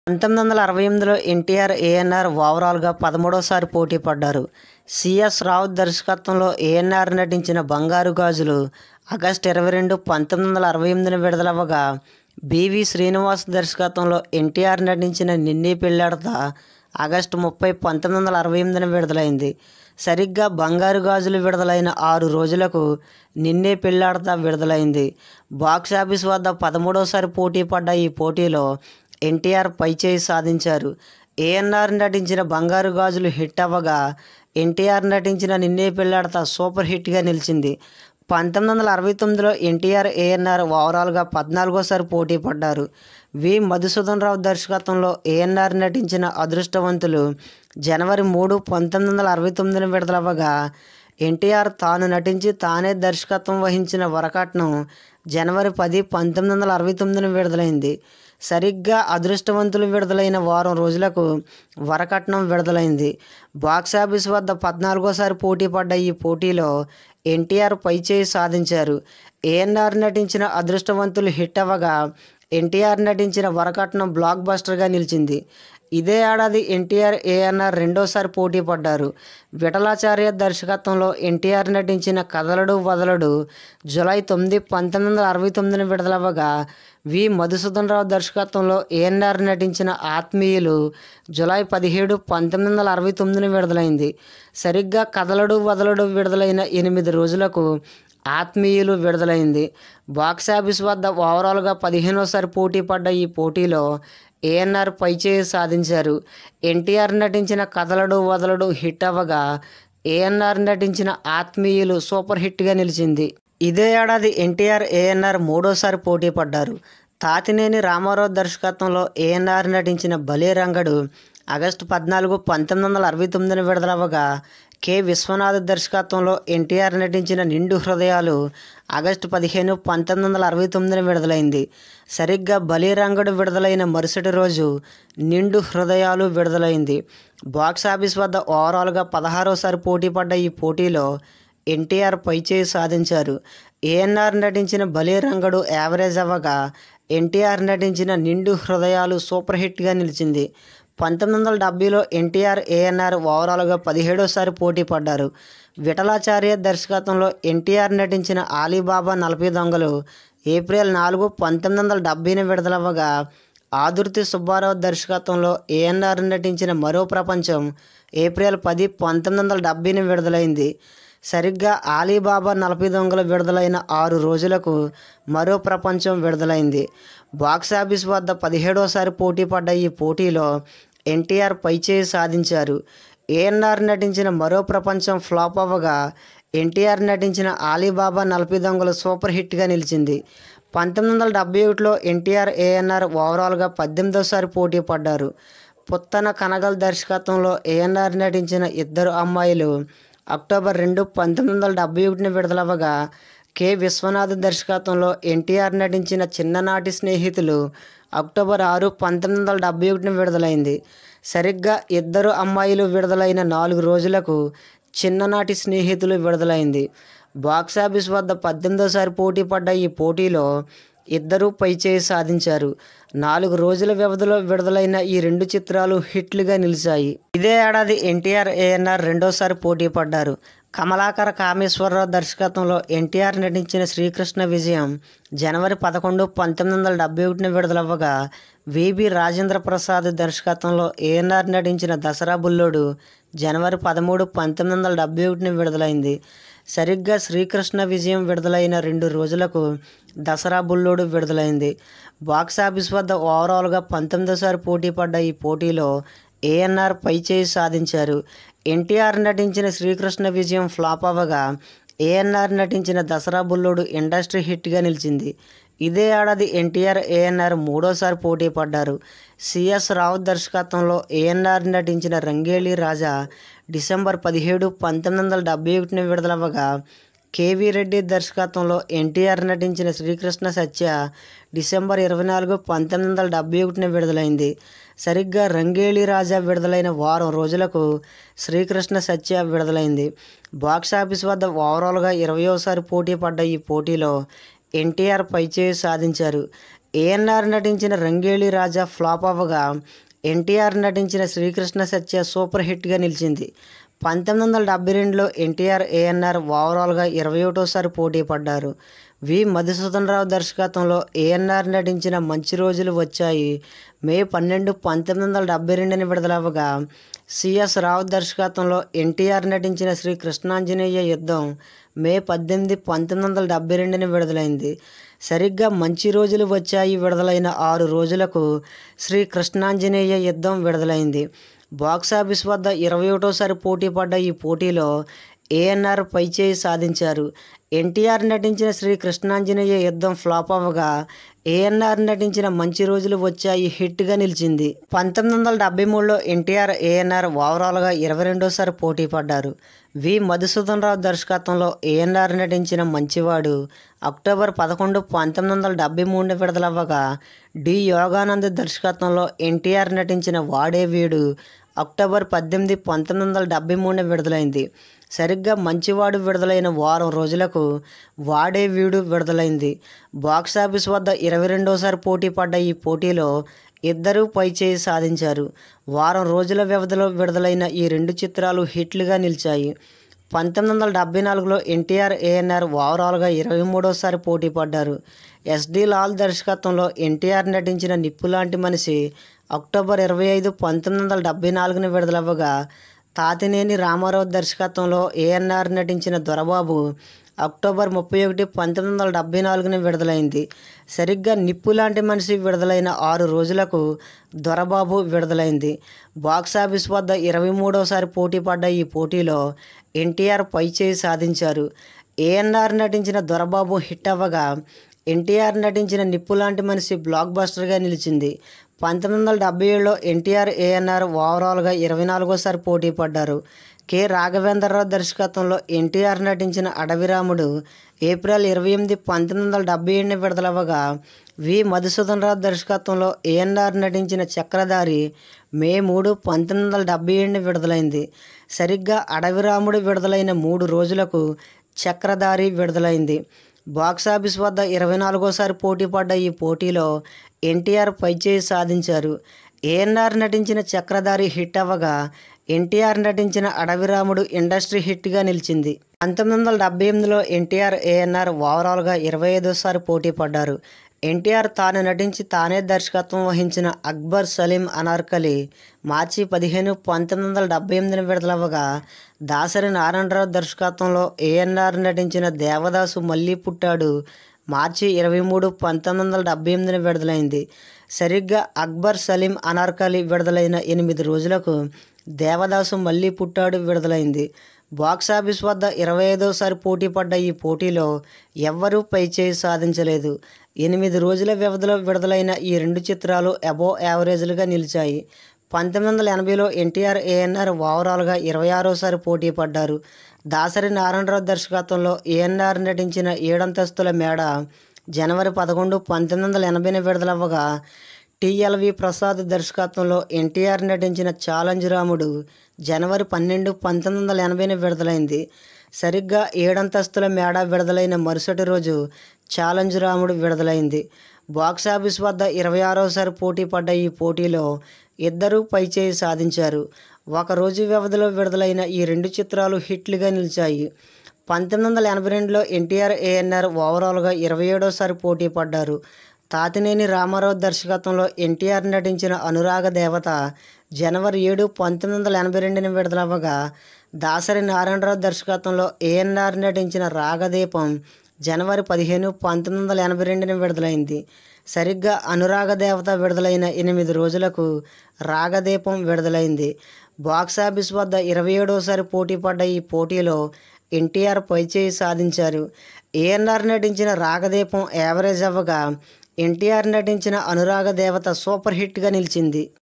పంతొమ్మిది వందల అరవై ఎనిమిదిలో ఎన్టీఆర్ ఏఎన్ఆర్ ఓవరాల్గా పదమూడోసారి పోటీ పడ్డారు సిఎస్ రావు దర్శకత్వంలో ఏఎన్ఆర్ నటించిన బంగారు గాజులు ఆగస్టు ఇరవై రెండు పంతొమ్మిది వందల అరవై ఎనిమిదిన విడుదలవ్వగా బివి శ్రీనివాస్ దర్శకత్వంలో ఎన్టీఆర్ నటించిన నిన్నీ పెళ్ళాడతా ఆగస్టు ముప్పై పంతొమ్మిది వందల అరవై ఎనిమిదిన విడుదలైంది సరిగ్గా బంగారు గాజులు విడుదలైన ఆరు రోజులకు నిన్నే పెళ్ళాడతా విడుదలైంది బాక్స్ ఆఫీస్ వద్ద పదమూడోసారి పోటీ పడ్డ ఈ పోటీలో ఎన్టీఆర్ పైచేయి సాధించారు ఏఎన్ఆర్ నటించిన బంగారు గాజులు హిట్ అవ్వగా ఎన్టీఆర్ నటించిన నిన్నే పెళ్ళాడతా సూపర్ హిట్గా నిలిచింది పంతొమ్మిది వందల అరవై తొమ్మిదిలో ఎన్టీఆర్ ఏఎన్ఆర్ ఓవరాల్గా పద్నాలుగోసారి పోటీ పడ్డారు వి మధుసూదన్ రావు దర్శకత్వంలో ఏఎన్ఆర్ నటించిన అదృష్టవంతులు జనవరి మూడు పంతొమ్మిది వందల అరవై తొమ్మిదిన విడుదలవ్వగా ఎన్టీఆర్ తాను నటించి తానే దర్శకత్వం వహించిన వరకట్నం జనవరి పది పంతొమ్మిది వందల అరవై తొమ్మిదిన విడుదలైంది సరిగ్గా అదృష్టవంతులు విడుదలైన వారం రోజులకు వరకట్నం విడుదలైంది బాక్సాఫీస్ వద్ద పద్నాలుగోసారి పోటీ పడ్డ ఈ పోటీలో ఎన్టీఆర్ పైచేయి సాధించారు ఏఎన్ఆర్ నటించిన అదృష్టవంతులు హిట్ అవ్వగా ఎన్టీఆర్ నటించిన వరకట్నం బ్లాక్ బస్టర్గా నిలిచింది ఇదే ఏడాది ఎన్టీఆర్ ఏఎన్ఆర్ రెండోసారి పోటీ పడ్డారు విఠలాచార్య దర్శకత్వంలో ఎన్టీఆర్ నటించిన కదలడు వదలడు జూలై తొమ్మిది పంతొమ్మిది వందల అరవై తొమ్మిదిన విడుదలవ్వగా వి మధుసూదన్ రావు దర్శకత్వంలో ఏఎన్ఆర్ నటించిన ఆత్మీయులు జూలై పదిహేడు పంతొమ్మిది వందల అరవై తొమ్మిదిన విడుదలైంది సరిగ్గా కదలడు వదలడు విడుదలైన ఎనిమిది రోజులకు ఆత్మీయులు విడుదలైంది బాక్సాఫీస్ వద్ద ఓవరాల్గా పదిహేనోసారి పోటీ పడ్డ ఈ పోటీలో ఏఎన్ఆర్ పైచేయి సాధించారు ఎన్టీఆర్ నటించిన కదలడు వదలడు హిట్ అవ్వగా ఏఎన్ఆర్ నటించిన ఆత్మీయులు సూపర్ హిట్గా నిలిచింది ఇదే ఏడాది ఎన్టీఆర్ ఏఎన్ఆర్ మూడోసారి పోటీ పడ్డారు తాతినేని రామారావు దర్శకత్వంలో ఏఎన్ఆర్ నటించిన బలే రంగడు ఆగస్టు పద్నాలుగు పంతొమ్మిది వందల అరవై తొమ్మిదిన విడుదలవ్వగా కె విశ్వనాథ్ దర్శకత్వంలో ఎన్టీఆర్ నటించిన నిండు హృదయాలు ఆగస్టు పదిహేను పంతొమ్మిది వందల అరవై తొమ్మిదిన విడుదలైంది సరిగ్గా బలిరంగడు విడుదలైన మరుసటి రోజు నిండు హృదయాలు విడుదలైంది బాక్స్ ఆఫీస్ వద్ద ఓవరాల్గా పదహారోసారి పోటీ పడ్డ ఈ పోటీలో ఎన్టీఆర్ పైచేయి సాధించారు ఏఎన్ఆర్ నటించిన బలిరంగడు యావరేజ్ అవ్వగా ఎన్టీఆర్ నటించిన నిండు హృదయాలు సూపర్ హిట్గా నిలిచింది పంతొమ్మిది వందల డెబ్బైలో ఎన్టీఆర్ ఏఎన్ఆర్ ఓవరాల్గా పదిహేడోసారి పోటీ పడ్డారు విఠలాచార్య దర్శకత్వంలో ఎన్టీఆర్ నటించిన ఆలీబాబా నలభై దొంగలు ఏప్రిల్ నాలుగు పంతొమ్మిది వందల డెబ్బైన విడుదలవ్వగా ఆదుర్తి సుబ్బారావు దర్శకత్వంలో ఏఎన్ఆర్ నటించిన మరో ప్రపంచం ఏప్రిల్ పది పంతొమ్మిది వందల డెబ్బైన విడుదలైంది సరిగ్గా ఆలీబాబా నలభై దొంగలు విడుదలైన ఆరు రోజులకు మరో ప్రపంచం విడుదలైంది బాక్సాఫీస్ వద్ద పదిహేడోసారి పోటీ పడ్డ ఈ పోటీలో ఎన్టీఆర్ పైచేయి సాధించారు ఏఎన్ఆర్ నటించిన మరో ప్రపంచం ఫ్లాప్ అవ్వగా ఎన్టీఆర్ నటించిన ఆలీబాబా నలభై దొంగలు సూపర్ హిట్గా నిలిచింది పంతొమ్మిది వందల డెబ్బై ఒకటిలో ఎన్టీఆర్ ఏఎన్ఆర్ ఓవరాల్గా పద్దెనిమిదోసారి పోటీ పడ్డారు పుత్తన కనగల్ దర్శకత్వంలో ఏఎన్ఆర్ నటించిన ఇద్దరు అమ్మాయిలు అక్టోబర్ రెండు పంతొమ్మిది వందల డెబ్బై ఒకటిన విడుదలవ్వగా కె విశ్వనాథ్ దర్శకత్వంలో ఎన్టీఆర్ నటించిన చిన్ననాటి స్నేహితులు అక్టోబర్ ఆరు పంతొమ్మిది వందల డెబ్బై ఒకటిన విడుదలైంది సరిగ్గా ఇద్దరు అమ్మాయిలు విడుదలైన నాలుగు రోజులకు చిన్ననాటి స్నేహితులు విడుదలైంది బాక్సాఫీస్ వద్ద పద్దెనిమిదోసారి పోటీ పడ్డ ఈ పోటీలో ఇద్దరూ పైచేయి సాధించారు నాలుగు రోజుల వ్యవధిలో విడుదలైన ఈ రెండు చిత్రాలు హిట్లుగా నిలిచాయి ఇదే ఏడాది ఎన్టీఆర్ ఏఎన్ఆర్ రెండోసారి పోటీ పడ్డారు కమలాకర కామేశ్వరరావు దర్శకత్వంలో ఎన్టీఆర్ నటించిన శ్రీకృష్ణ విజయం జనవరి పదకొండు పంతొమ్మిది వందల డెబ్బై ఒకటిన విడుదలవ్వగా విబి రాజేంద్ర ప్రసాద్ దర్శకత్వంలో ఏఎన్ఆర్ నటించిన దసరా బుల్లోడు జనవరి పదమూడు పంతొమ్మిది వందల డెబ్బై ఒకటిన విడుదలైంది సరిగ్గా శ్రీకృష్ణ విజయం విడుదలైన రెండు రోజులకు దసరా బుల్లోడు విడుదలైంది బాక్సాఫీస్ వద్ద ఓవరాల్గా పంతొమ్మిదోసారి పోటీ పడ్డ ఈ పోటీలో ఏఎన్ఆర్ పైచేయి సాధించారు ఎన్టీఆర్ నటించిన శ్రీకృష్ణ విజయం ఫ్లాప్ అవ్వగా ఏఎన్ఆర్ నటించిన దసరా బుల్లోడు ఇండస్ట్రీ హిట్గా నిలిచింది ఇదే ఏడాది ఎన్టీఆర్ ఏఎన్ఆర్ మూడోసారి పోటీ పడ్డారు సిఎస్ రావు దర్శకత్వంలో ఏఎన్ఆర్ నటించిన రంగేలి రాజా డిసెంబర్ పదిహేడు పంతొమ్మిది వందల డెబ్బై ఒకటిన విడుదలవ్వగా కేవీ రెడ్డి దర్శకత్వంలో ఎన్టీఆర్ నటించిన శ్రీకృష్ణ సత్య డిసెంబర్ ఇరవై నాలుగు పంతొమ్మిది వందల డెబ్బై ఒకటిన విడుదలైంది సరిగ్గా రంగేలి రాజా విడుదలైన వారం రోజులకు శ్రీకృష్ణ సత్య విడుదలైంది బాక్సాఫీస్ వద్ద ఓవరాల్గా ఇరవయోసారి పోటీ పడ్డ ఈ పోటీలో ఎన్టీఆర్ పైచేయి సాధించారు ఏఎన్ఆర్ నటించిన రంగేలి రాజా ఫ్లాప్ అవ్వగా ఎన్టీఆర్ నటించిన శ్రీకృష్ణ సత్య సూపర్ హిట్గా నిలిచింది పంతొమ్మిది వందల డెబ్బై రెండులో ఎన్టీఆర్ ఏఎన్ఆర్ ఓవరాల్గా ఇరవై ఒకటోసారి పోటీ పడ్డారు వి మధుసూదన్ రావు దర్శకత్వంలో ఏఎన్ఆర్ నటించిన మంచి రోజులు వచ్చాయి మే పన్నెండు పంతొమ్మిది వందల డెబ్బై రెండుని విడుదలవ్వగా సిఎస్ రావు దర్శకత్వంలో ఎన్టీఆర్ నటించిన శ్రీ కృష్ణాంజనేయ యుద్ధం మే పద్దెనిమిది పంతొమ్మిది వందల డెబ్బై రెండుని విడుదలైంది సరిగ్గా మంచి రోజులు వచ్చాయి విడుదలైన ఆరు రోజులకు శ్రీ కృష్ణాంజనేయ యుద్ధం విడుదలైంది బాక్సాఫీస్ వద్ద ఇరవై ఒకటోసారి పోటీ పడ్డ ఈ పోటీలో ఏఎన్ఆర్ పైచేయి సాధించారు ఎన్టీఆర్ నటించిన శ్రీ కృష్ణాంజనేయ యుద్ధం ఫ్లాప్ అవ్వగా ఏఎన్ఆర్ నటించిన మంచి రోజులు వచ్చాయి హిట్గా నిలిచింది పంతొమ్మిది వందల డెబ్బై మూడులో ఎన్టీఆర్ ఏఎన్ఆర్ ఓవరాల్గా ఇరవై రెండోసారి పోటీ పడ్డారు వి మధుసూదన్ రావు దర్శకత్వంలో ఏఎన్ఆర్ నటించిన మంచివాడు అక్టోబర్ పదకొండు పంతొమ్మిది వందల డెబ్బై మూడున విడుదలవ్వగా డి యోగానంద్ దర్శకత్వంలో ఎన్టీఆర్ నటించిన వాడే వీడు అక్టోబర్ పద్దెనిమిది పంతొమ్మిది వందల డెబ్బై మూడున విడుదలైంది సరిగ్గా మంచివాడు విడుదలైన వారం రోజులకు వాడే వీడు విడుదలైంది బాక్సాఫీస్ వద్ద ఇరవై రెండోసారి పోటీ పడ్డ ఈ పోటీలో ఇద్దరూ పైచేయి సాధించారు వారం రోజుల వ్యవధిలో విడుదలైన ఈ రెండు చిత్రాలు హిట్లుగా నిలిచాయి పంతొమ్మిది వందల డెబ్బై నాలుగులో ఎన్టీఆర్ ఏఎన్ఆర్ ఓవరాల్గా ఇరవై మూడోసారి పోటీ పడ్డారు ఎస్డి లాల్ దర్శకత్వంలో ఎన్టీఆర్ నటించిన నిప్పు లాంటి మనిషి అక్టోబర్ ఇరవై ఐదు పంతొమ్మిది వందల డెబ్బై నాలుగున విడుదలవ్వగా తాతినేని రామారావు దర్శకత్వంలో ఏఎన్ఆర్ నటించిన దొరబాబు అక్టోబర్ ముప్పై ఒకటి పంతొమ్మిది వందల డెబ్బై నాలుగున విడుదలైంది సరిగ్గా నిప్పు లాంటి మనిషి విడుదలైన ఆరు రోజులకు దొరబాబు విడుదలైంది బాక్సాఫీస్ వద్ద ఇరవై మూడోసారి పోటీ పడ్డ ఈ పోటీలో ఎన్టీఆర్ పైచేయి సాధించారు ఏఎన్ఆర్ నటించిన దొరబాబు హిట్ అవ్వగా ఎన్టీఆర్ నటించిన నిప్పు లాంటి మనిషి బ్లాక్ బస్టర్గా నిలిచింది పంతొమ్మిది వందల డెబ్బై ఏడులో ఎన్టీఆర్ ఏఎన్ఆర్ ఓవరాల్గా ఇరవై నాలుగోసారి పోటీ పడ్డారు కె రాఘవేంద్రరావు దర్శకత్వంలో ఎన్టీఆర్ నటించిన అడవిరాముడు ఏప్రిల్ ఇరవై ఎనిమిది పంతొమ్మిది వందల డెబ్బై ఏడుని విడుదలవ్వగా వి మధుసూదన్ రావు దర్శకత్వంలో ఏఎన్ఆర్ నటించిన చక్రధారి మే మూడు పంతొమ్మిది వందల డెబ్బై ఏడుని విడుదలైంది సరిగ్గా అడవిరాముడు విడుదలైన మూడు రోజులకు చక్రధారి విడుదలైంది బాక్సాఫీస్ వద్ద ఇరవై నాలుగోసారి పోటీ పడ్డ ఈ పోటీలో ఎన్టీఆర్ పైచేయి సాధించారు ఏఎన్ఆర్ నటించిన చక్రధారి హిట్ అవ్వగా ఎన్టీఆర్ నటించిన అడవిరాముడు ఇండస్ట్రీ హిట్గా నిలిచింది పంతొమ్మిది వందల డెబ్బై ఎనిమిదిలో ఎన్టీఆర్ ఏఎన్ఆర్ ఓవరాల్గా ఇరవై ఐదోసారి పోటీ పడ్డారు ఎన్టీఆర్ తాను నటించి తానే దర్శకత్వం వహించిన అక్బర్ సలీం అనార్కలి మార్చి పదిహేను పంతొమ్మిది వందల డెబ్బై ఎనిమిదిని విడుదలవ్వగా దాసరి నారాయణరావు దర్శకత్వంలో ఏఎన్ఆర్ నటించిన దేవదాసు మళ్ళీ పుట్టాడు మార్చి ఇరవై మూడు పంతొమ్మిది వందల డెబ్బై ఎనిమిదిని విడుదలైంది సరిగ్గా అక్బర్ సలీం అనార్కలి విడుదలైన ఎనిమిది రోజులకు దేవదాసు మళ్ళీ పుట్టాడు విడుదలైంది బాక్సాఫీస్ వద్ద ఇరవై ఐదోసారి పోటీ పడ్డ ఈ పోటీలో ఎవ్వరూ పైచేయి సాధించలేదు ఎనిమిది రోజుల వ్యవధిలో విడుదలైన ఈ రెండు చిత్రాలు అబో యావరేజ్లుగా నిలిచాయి పంతొమ్మిది వందల ఎనభైలో ఎన్టీఆర్ ఏఎన్ఆర్ ఓవరాల్గా ఇరవై ఆరోసారి పోటీ పడ్డారు దాసరి నారాయణరావు దర్శకత్వంలో ఏఎన్ఆర్ నటించిన ఏడంతస్తుల మేడ జనవరి పదకొండు పంతొమ్మిది వందల ఎనభైన విడుదలవ్వగా టిఎల్వి ప్రసాద్ దర్శకత్వంలో ఎన్టీఆర్ నటించిన ఛాలెంజ్ రాముడు జనవరి పన్నెండు పంతొమ్మిది వందల ఎనభైన విడుదలైంది సరిగ్గా ఏడంతస్తుల మేడ విడుదలైన మరుసటి రోజు ఛాలెంజ్ రాముడు విడుదలైంది బాక్సాఫీస్ వద్ద ఇరవై ఆరోసారి పోటీ పడ్డ ఈ పోటీలో ఇద్దరూ పైచేయి సాధించారు ఒక రోజు వ్యవధిలో విడుదలైన ఈ రెండు చిత్రాలు హిట్లుగా నిలిచాయి పంతొమ్మిది వందల ఎనభై రెండులో ఎన్టీఆర్ ఏఎన్ఆర్ ఓవరాల్గా ఇరవై ఏడోసారి పోటీ పడ్డారు తాతినేని రామారావు దర్శకత్వంలో ఎన్టీఆర్ నటించిన అనురాగ దేవత జనవరి ఏడు పంతొమ్మిది వందల ఎనభై రెండున విడుదలవ్వగా దాసరి నారాయణరావు దర్శకత్వంలో ఏఎన్ఆర్ నటించిన రాగదీపం జనవరి పదిహేను పంతొమ్మిది వందల ఎనభై రెండున విడుదలైంది సరిగ్గా అనురాగ దేవత విడుదలైన ఎనిమిది రోజులకు రాగదీపం విడుదలైంది బాక్సాఫీస్ వద్ద ఇరవై ఏడోసారి పోటీ పడ్డ ఈ పోటీలో ఎన్టీఆర్ పైచేయి సాధించారు ఏఎన్ఆర్ నటించిన రాగదీపం యావరేజ్ అవ్వగా ఎన్టీఆర్ నటించిన అనురాగ దేవత సూపర్ హిట్గా నిలిచింది